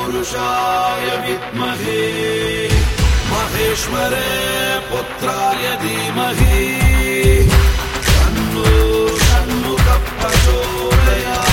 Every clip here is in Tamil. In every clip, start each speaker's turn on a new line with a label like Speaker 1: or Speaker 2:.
Speaker 1: पुरुषाय विद्महे महेश्वरे पुत्राय धीमहि तन्नो षण्मुखः प्रचोदयात्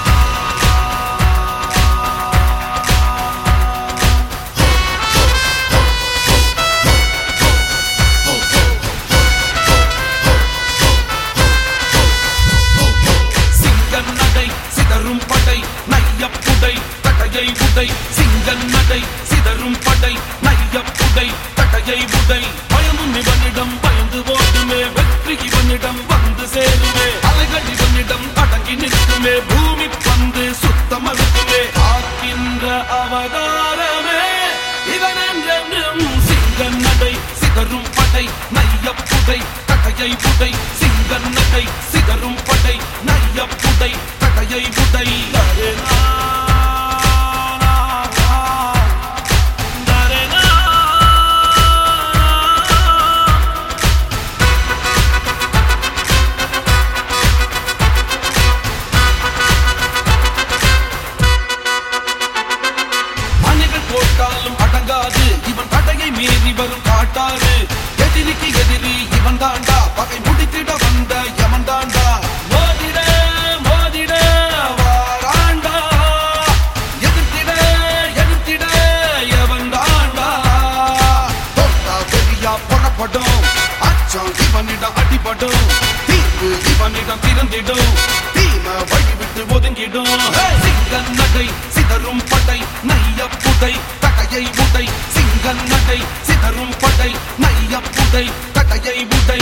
Speaker 2: சிங்கன் நடை சிதறும் படை நையப்புடை தட்டையை உடை சிங்கன் நடை சிதறும் படை நையப்புடை தட்டையை உடை பயமும் இவனிடம் பயந்து ஓடுமே வெற்றி இவனிடம் வந்து சேருமே அலைகள் இவனிடம் அடங்கி நிற்குமே பூமி பந்து சுத்தம் அழுக்குமே ஆக்கின்ற அவதாரமே இவன் என்றென்றும் சிங்கன் நடை சிதறும் படை நையப்புடை தட்டையை உடை சிங்கன் நடை சிதறும் படை நையப்புடை தட்டையை உடை தரேனா, தரேனா. அணிகள் போட்டாலும் அடங்காது இவன் தடையை மீறி வரும் காட்டாறு எதிரிக்கு எதிரி இவன் தாண்டா பகை முடித்திட வந்த யமன் தாண்டா மோதிட மோதிட வாராண்டா எதிர்த்திட எதிர்த்திட எவன் தாண்டா தொட்டா பெரியா புறப்படும் அச்சம் இவனிடம் அடிபடும் தீர்வு இவனிடம் திறந்திடும் தீம வழி விட்டு ஒதுங்கிடும் சிங்கன் நகை சிதறும் படை நைய புடை தகையை உடை சிங்கன் நகை சிதறும் படை நைய புடை தகையை உடை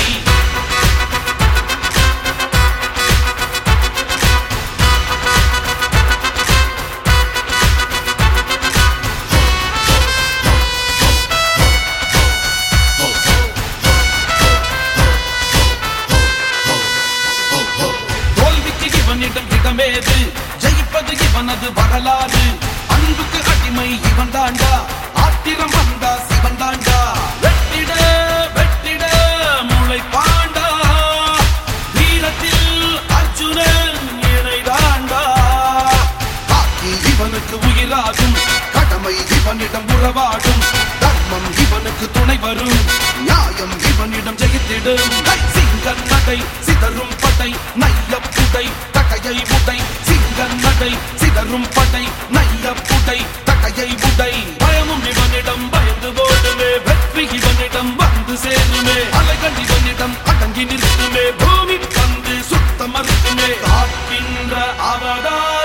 Speaker 2: தோல்விக்கு இவனிடம் இடமேது ஜெயிப்பது இவனது வரலாறு அன்புக்கு அடிமை இவன் தாண்டா ஆத்திரம் வந்தா சிவன் தாண்டா வெட்டிட வெட்டிட முளை பாண்டா வீரத்தில் அர்ஜுனன் இணை தாண்டா காக்கி இவனுக்கு உயிராகும் கடமை இவனிடம் உறவாடும் தர்மம் இவனுக்கு துணை வரும் நியாயம் இவனிடம் ஜெயித்திடும் சிங்கன் நடை சிதறும் படை நைய புடை தகையை உடை சிங்கன் நடை சிதறும் படை நைய புடை தகையை உடை பயமும் இவனிடம் பயந்து ஓடுமே வெற்றி இவனிடம் வந்து சேருமே அலைகள் இவனிடம் அடங்கி நிற்குமே பூமி வந்து சுத்தம் மறுக்குமே காக்கின்ற அவதார